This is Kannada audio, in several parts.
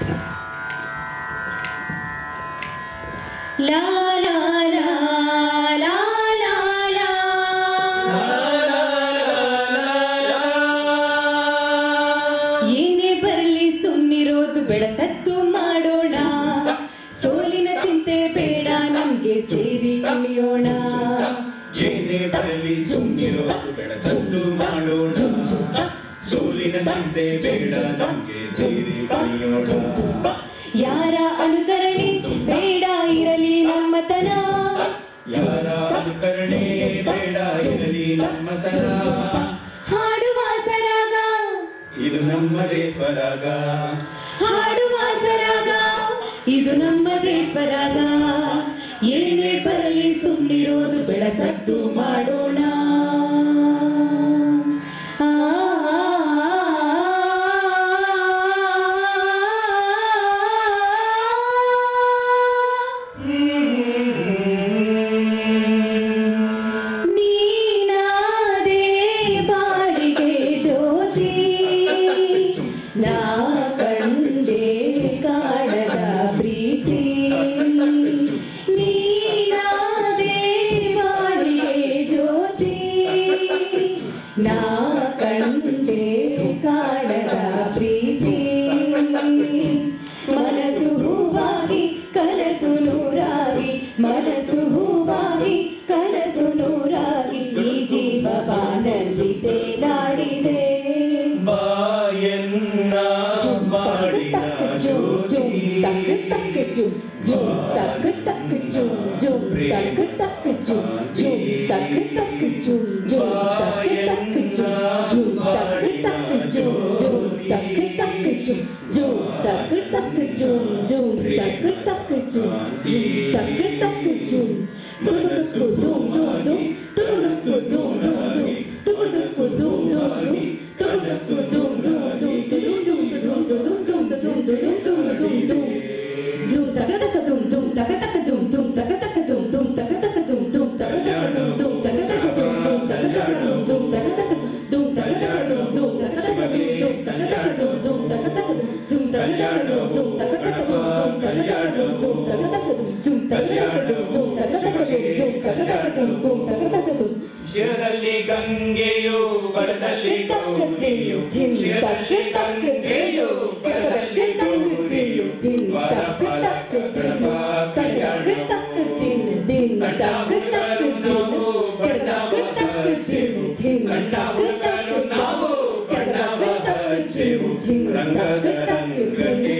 ಲಾ ಲಾ ಲಾ ಲಾ ಲಾ ಲಾ. ಏನೇ ಬರಲಿ ಸುಮ್ಮನಿರೋದು ಬೆಳಸತ್ತು ಮಾಡೋಣ ಸೋಲಿನ ಚಿಂತೆ ಬೇಡ ನಮ್ಗೆ ಸೇರಿ ಕುಣಿಯೋಣ ಏನೇ ಬರಲಿ ಸುಮ್ಮಿರೋದು ಬೆಳಸದ್ದು ಮಾಡೋಣ ಸೋಲಿನ ಚಿಂತೆ ಬೇಡ ನಮ್ಗೆ ಸೇರಿ ಕುಣಿಯೋಣ ಯಾರ ಅನುಕರಣೆ ಬೇಡ ಇರಲಿ ನಮ್ಮತನ ಯಾರ ಅನುಕರಣೆ ಬೇಡ ಇರಲಿ ನಮ್ಮತನ ಹಾಡುವ ಸರಾಗ ಇದು ನಮ್ಮದೇ ಸ್ವರಾಗ ಹಾಡುವ ಸರಾಗ ಇದು ನಮ್ಮದೇ ಸ್ವರಾಗ ಏನೇ ಬರಲಿ ಸುಮ್ಮನಿರೋದು ಬೆಳಸದ್ದು ಮಾಡೋಣ ಆ, ನೀನಾದೆ ಬಾಳಿಗೆ ಜ್ಯೋತಿ ನಾ ಕಂಡೆ ಕಾಣದ ಪ್ರೀತಿ ನೀನಾದೆ ಬಾಳಿಗೆ ಜ್ಯೋತಿ ನಾ ಕಂಡೆ ಕಾಣದ ಪ್ರೀತಿ ಮನಸ್ಸು ಹೂವಾಗಿ ಕನಸು ನೂರಾಗಿ ಮನಸ್ಸು ಹೂವಾಗಿ ಕನಸು ನೂರಾಗಿ ಈ ಜೀವ ಬಾನಲ್ಲಿ ತೇಲಾಡಿದೆ ಬಾಯನ್ನ ಮಾಡಿದ ಜ್ಯೋತಿ ಶಿರದಲ್ಲಿ ಗಂಗೆಯು ಬಡದಲ್ಲಿ ಗೌರಿಯು ಶಿರದಲ್ಲಿ ಗಂಗೆಯು ಬಡದಲ್ಲಿ ಗೌರಿಯು ದ್ವಾರ ಪಾಲಕ ಪ್ರಭ ಕಲ್ಯಾಣ ಸಣ್ಣ ಹುಡುಗರು ನಾವು ಬಣ್ಣವ ಹಚ್ಚೆವು ಸಣ್ಣ ಹುಡುಗರು ನಾವು ಬಣ್ಣವ ಹಚ್ಚೆವು ರಂಗದ ರಂಗಕ್ಕೆ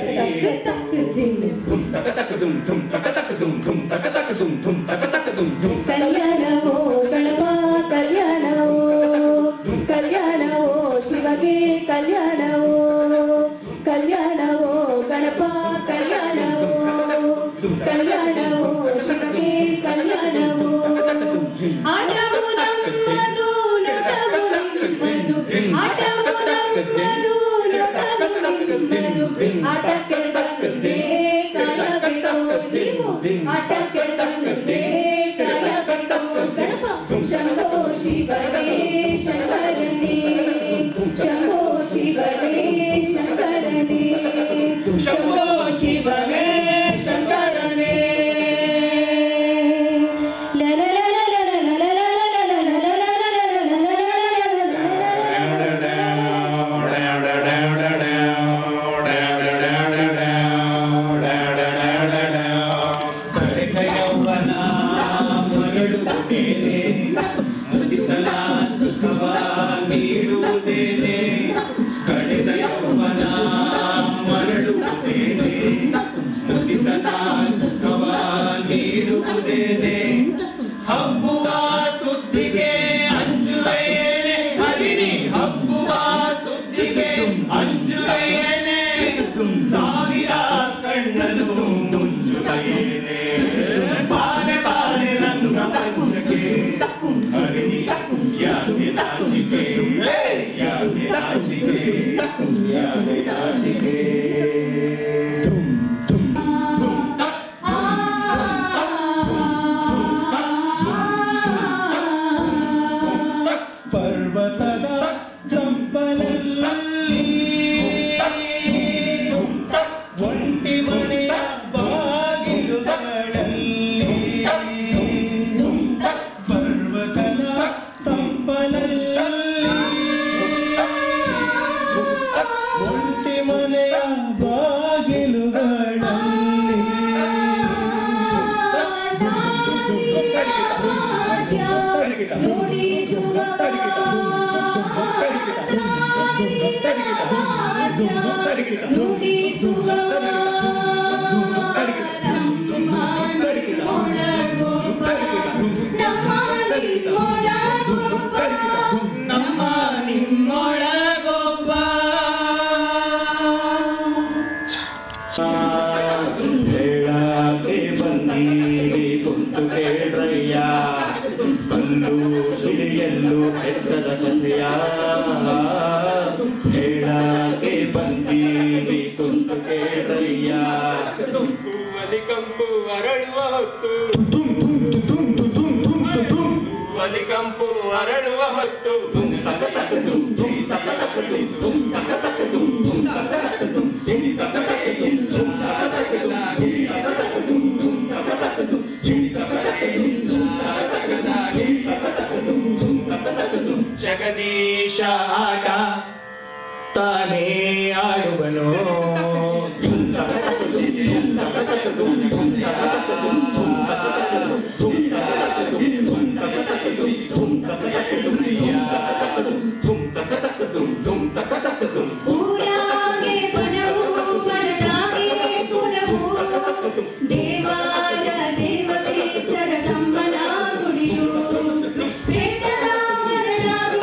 ಧುಮ್ ತಕ ತಕ ದುಮ್ ಧುಮ್ ತಕ ತಕ ದುಮ್ ಧುಮ್ ತಕ ತಕ ದುಮ್ ಧುಮ್ ತಕ ತಕ ದುಮ್ ಧುಮ್ ಕಲ್ಯಾಣವೋ ಗಣಪ ಕಲ್ಯಾಣವೋ ಕಲ್ಯಾಣವೋ ಶಿವಗೆ ಕಲ್ಯಾಣವೋ ಕಲ್ಯಾಣವೋ ಗಣಪ ಕಲ್ಯಾಣವೋ ಕಲ್ಯಾಣವೋ ಶಿವಗೆ ಕಲ್ಯಾಣವೋ ಆಟವು ನಮ್ಮದು ನೋಟವು ನಿಮ್ಮದು ಆಟವು ನಮ್ಮದು ನೋಟವು ನಿಮ್ಮದು ಆಟ ಕೆಳದಂತೆ ಕಾಯಬೇಕು ನೀವು ಆಟ ಕೆಳದಂತೆ ಕಾಯಬೇಕು ಗಣಪ ಶಂಭೋ ಶಿವನೇ ಶಂಕರನೇ ಶಂಭೋ ಶಿವನೇ ಶಂಕರನೇ ಶಂಭೋ ಶಿವನೇ ಶಂಕರನೇ ಯೌವನ ಮರಳುತ್ತೇನೆ ಮುಗಿತನ ಸುಖವ ನೀಡುತ್ತೇನೆ ಕಳೆದ ಯೌವನ ಮರಳುತ್ತೇನೆ ಮುಗಿತನ ಸುಖವ ನೀಡುತ್ತೇನೆ ಹಬ್ಬುವ ಸುದ್ದಿಗೆ ಅಂಜುವೆಯೇನೆ ಹರಿಣಿ ಹಬ್ಬುವ ಸುದ್ದಿಗೆ ಅಂಜುವೆಯೇನೆ ಸಾವಿರ ಕಣ್ಣನು ಮುಂಜುವೆಯೇನೆ ಬಾರೆ ಬಾರೆ ರಂಗ ಪಂಚಕೆ ಹರಿಣಿ ಯಾಕೆ ನಾಚಿಕೆ ಯಾಕೆ ನಾಚಿಕೆ ಯಾಕೆ ನಾಚಿಕೆ ಧುಮ್ ಧುಮ್ ಧುಮ್ ತಕ್ ಪರ್ವತದ ಜಂಬಲಲ್ಲಿ ಧುಮ್ ತಕ್ ನುಡಿಸುವ ನಮ್ಮ ನಿಮ್ಮೊಳಗೊಬ್ಬ ನಮ್ಮ ನಿಮ್ಮೊಳಗೊಬ್ಬ ನಮ್ಮ ನಿಮ್ಮೊಳಗೊಬ್ಬ ಹೇಳಾಕೆ ಬಂದೀರಿ ಕುಂತು ಕೇಳ್ರಯ್ಯ ಕಲ್ಲು ಶಿಲೆಯಲ್ಲೂ ಕೆತ್ತದ ಕಥೆಯ ಹೇಳಾಕೆ ಬಂದೀರಿ ಕುಂತು ಕೇಳ್ರಯ್ಯ ಹೂವಲಿ ಕಂಪು ಅರಳುವ ಹೊತ್ತು ಹೂವಲಿ ಕಂಪು ಅರಳುವ ಹೊತ್ತು ಜಗದೀಶ ಆಟ ತಾನೇ ಆಡುವನು ಊರಾಗೆ ಬನವು ಬರಡಾಗೆ ಪುರವು ದೇವಾರ ದೇವತೆ ಸರಸಮ್ಮನ ಗುಡಿಯು ಬೇಟದ ಮರಳಾಗ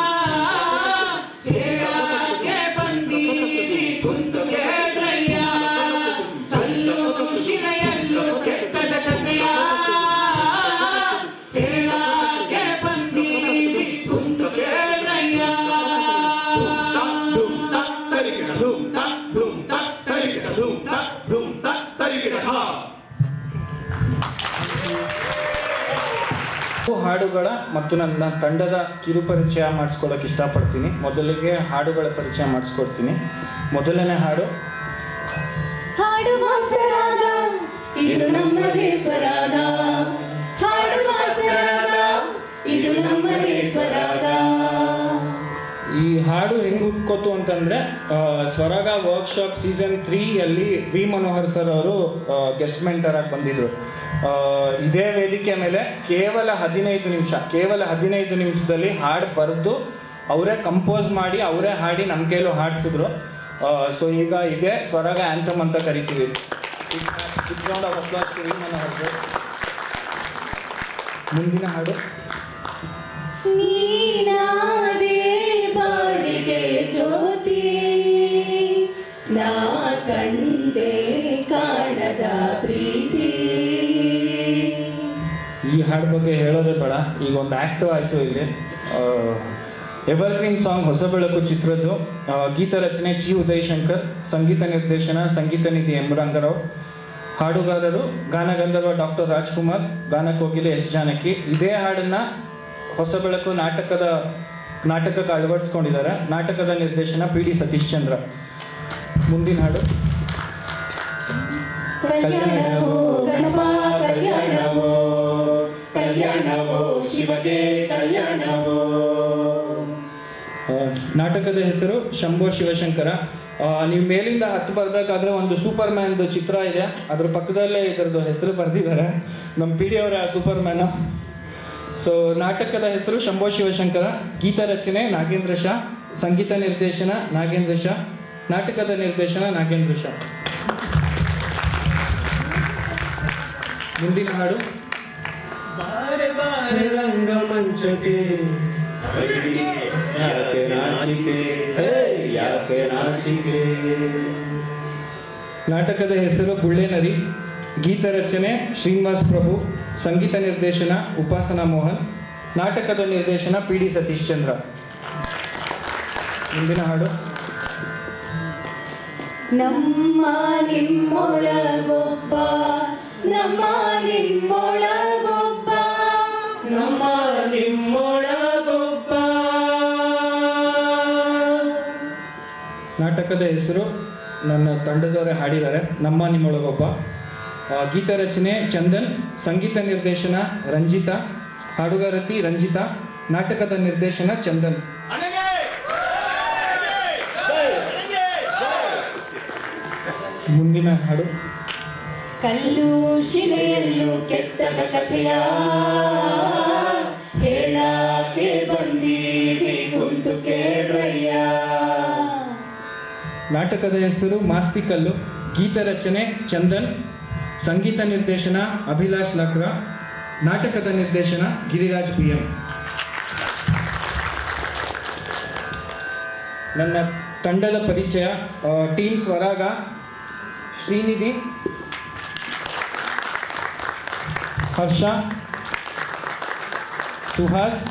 ಹೇಳಕ್ಕೆ ಬಂದೀರಿ ಕುಂತು ಕೇಳ್ರಯ್ಯ ಕಲ್ಲು ಶಿಲೆಯಲ್ಲೂ ಕೆಟ್ಟದ ಕಥೆಯ ಹೇಳಕ್ಕೆ ಬಂದೀರಿ ಕುಂತು ಕೇಳ್ರಯ್ಯ ಹಾಡುಗಳ ಮತ್ತು ನನ್ನ ತಂಡದ ಕಿರುಪರಿಚಯ ಮಾಡಿಸ್ಕೊಳ್ಳೋಕೆ ಇಷ್ಟಪಡ್ತೀನಿ ಮೊದಲಿಗೆ ಹಾಡುಗಳ ಪರಿಚಯ ಮಾಡಿಸ್ಕೊಡ್ತೀನಿ ಮೊದಲನೇ ಹಾಡು ಹಾಡುವ ಸ್ವರಾಗ ಇದು ನಮ್ಮದೇ ಸ್ವರಾಗ ಹಾಡುವ ಸ್ವರಾಗ ಇದು ನಮ್ಮದೇ ಸ್ವರಾಗ ಈ ಹಾಡು ಹೆಂಗ್ ಹುಟ್ಕೋತು ಅಂತಂದ್ರೆ ಆ, ಸ್ವರಾಗ ವರ್ಕ್ಶಾಪ್ ಸೀಸನ್ ತ್ರೀ ಅಲ್ಲಿ ವಿ ಮನೋಹರ್ ಸರ್ ಅವರು ಗೆಸ್ಟ್ ಮೆಂಟರ್ ಆಗಿ ಬಂದಿದ್ರು ಆ, ಇದೇ ವೇದಿಕೆ ಮೇಲೆ ಕೇವಲ ಹದಿನೈದು ನಿಮಿಷ ಕೇವಲ ಹದಿನೈದು ನಿಮಿಷದಲ್ಲಿ ಹಾಡು ಬರೆದು ಅವರೇ ಕಂಪೋಸ್ ಮಾಡಿ ಅವರೇ ಹಾಡಿ ನಮ್ಮ ಕೈಲೂ ಹಾಡಿಸಿದ್ರು ಸೊ ಈಗ ಇದೇ ಸ್ವರಾಗ ಆಂಥಮ್ ಅಂತ ಕರಿತೀವಿ round of applause to V Manohar sir ಮುಂದಿನ ಹಾಡು ನೀನಾದೆ ಬಾಳಿಗೆ ಜ್ಯೋತಿ ನಾ ಕಂಡೆ ಕಾಣದ ಪ್ರೀತಿ ಈ ಹಾಡು ಬಗ್ಗೆ ಹೇಳೋದೇ ಬೇಡ ಈಗ ಒಂದು ಆ್ಯಕ್ಟಿವ್ ಆಯಿತು ಇಲ್ಲಿ ಎವರ್ಗ್ರೀನ್ ಸಾಂಗ್ ಹೊಸ ಬೆಳಕು ಚಿತ್ರದ್ದು ಆ, ಗೀತ ರಚನೆ ಚಿ ಉದಯ್ ಶಂಕರ್ ಸಂಗೀತ ನಿರ್ದೇಶನ ಸಂಗೀತ ನಿಧಿ ಎಂ ರಂಗರಾವ್ ಹಾಡುಗಾರರು ಗಾನಗಂಧರ್ವ ಡಾಕ್ಟರ್ ರಾಜ್ಕುಮಾರ್ ಗಾನಕೋಗಿಲೆ ಎಸ್ ಜಾನಕಿ ಇದೇ ಹಾಡನ್ನ ಹೊಸ ಬೆಳಕು ನಾಟಕದ ನಾಟಕಕ್ಕೆ ಅಳವಡಿಸ್ಕೊಂಡಿದ್ದಾರೆ ನಾಟಕದ ನಿರ್ದೇಶನ ಪಿ ಡಿ ಸತೀಶ್ ಚಂದ್ರ ಮುಂದಿನ ಹಾಡು ಕಲ್ಯಾಣವೋ ಗಣಪ ಕಲ್ಯಾಣವೋ ಕಲ್ಯಾಣವೋ ಶಿವಗೆ ಕಲ್ಯಾಣವೋ ಆ, ನಾಟಕದ ಹೆಸರು ಶಂಭೋ ಶಿವಶಂಕರ ಆ, ನೀವು ಮೇಲಿಂದ ಹತ್ತು ಬರಬೇಕಾದ್ರೆ ಒಂದು ಸೂಪರ್ ಮ್ಯಾನ್ದು ಚಿತ್ರ ಇದೆ ಅದ್ರ ಪಕ್ಕದಲ್ಲೇ ಇದರದ್ದು ಹೆಸರು ಬರೆದಿದ್ದಾರೆ ನಮ್ಮ ಪಿ ಡಿ ಅವರ ಸೂಪರ್ ಮ್ಯಾನು ಸೊ ನಾಟಕದ ಹೆಸರು ಶಂಭೋ ಶಿವಶಂಕರ ಗೀತ ರಚನೆ ನಾಗೇಂದ್ರ ಶಾ ಸಂಗೀತ ನಿರ್ದೇಶನ ನಾಗೇಂದ್ರ ಶಾ ನಾಟಕದ ನಿರ್ದೇಶನ ನಾಗೇಂದ್ರ ಶಾ ಮುಂದಿನ ಹಾಡು ಬಾರೆ ಬಾರೆ ರಂಗಮಂಚಕ್ಕೆ ಯಾಕೆ ನಾಚಿಕೆ ಹೇ, ಯಾಕೆ ನಾಚಿಕೆ ನಾಟಕದ ಹೆಸರು ಗುಳ್ಳೆನರಿ ಗೀತ ರಚನೆ ಶ್ರೀನಿವಾಸ್ ಪ್ರಭು ಸಂಗೀತ ನಿರ್ದೇಶನ ಉಪಾಸನಾ ಮೋಹನ್ ನಾಟಕದ ನಿರ್ದೇಶನ ಪಿ ಡಿ ಸತೀಶ್ ಚಂದ್ರ ಮುಂದಿನ ಹಾಡು ನಮ್ಮ ನಿಮ್ಮೊಳಗೊಬ್ಬ ನಮ್ಮ ನಿಮ್ಮೊಳಗೊಬ್ಬ ನಮ್ಮ ನಿಮ್ಮೊಳಗೊಬ್ಬ ನಾಟಕದ ಹೆಸರು ನನ್ನ ತಂಡದವರೇ ಹಾಡಿದ್ದಾರೆ ನಮ್ಮ ನಿಮ್ಮೊಳಗೊಬ್ಬ ಆ, ಗೀತ ರಚನೆ ಚಂದನ್ ಸಂಗೀತ ನಿರ್ದೇಶನ ರಂಜಿತಾ ಹಾಡುಗಾರತಿ ರಂಜಿತಾ ನಾಟಕದ ನಿರ್ದೇಶನ ಚಂದನ್ ಮುಂದಿನ ಹಾಡು ಕಲ್ಲು ಶಿಲೆಯಲ್ಲೂ ಕೆತ್ತದ ಕಥೆಯ ಹೇಳಕ್ಕೆ ಬಂದೀವಿ ಕುಂತು ಕೇಳ್ರಯ್ಯ ನಾಟಕದ ಹೆಸರು ಮಾಸ್ತಿಕಲ್ಲು ಗೀತ ರಚನೆ ಚಂದನ್ ಸಂಗೀತ ನಿರ್ದೇಶನ ಅಭಿಲಾಷ್ ಲಕ್ರಾ ನಾಟಕದ ನಿರ್ದೇಶನ ಗಿರಿರಾಜ್ ಬಿ ಎಂ ನನ್ನ ತಂಡದ ಪರಿಚಯ ಆ, ಟೀಮ್ ಸ್ವರಾಗ ಶ್ರೀನಿಧಿ ಹರ್ಷ ಸುಹಾಸ್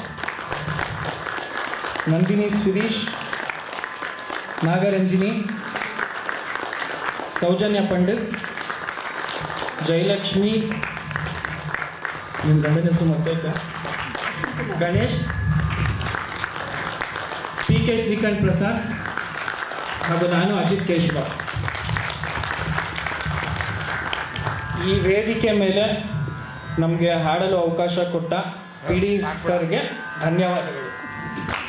ನಂದಿನಿ ಸುರೀಶ್ ನಾಗರಂಜಿನಿ ಸೌಜನ್ಯ ಪಂಡಿತ್ ಜಯಲಕ್ಷ್ಮಿ ನಿಮ್ಮ ಗಂಡನ ಹೆಸರು ಮತ್ತೋಯ್ತಾ ಗಣೇಶ್ ಪಿ ಕೆ ಶ್ರೀಕಾಂತ್ ಪ್ರಸಾದ್ ಹಾಗೂ ನಾನು ಅಜಿತ್ ಕೇಶವ ಈ ವೇದಿಕೆ ಮೇಲೆ ನಮಗೆ ಹಾಡಲು ಅವಕಾಶ ಕೊಟ್ಟ ಪಿ ಡಿ ಸರ್ಗೆ ಧನ್ಯವಾದಗಳು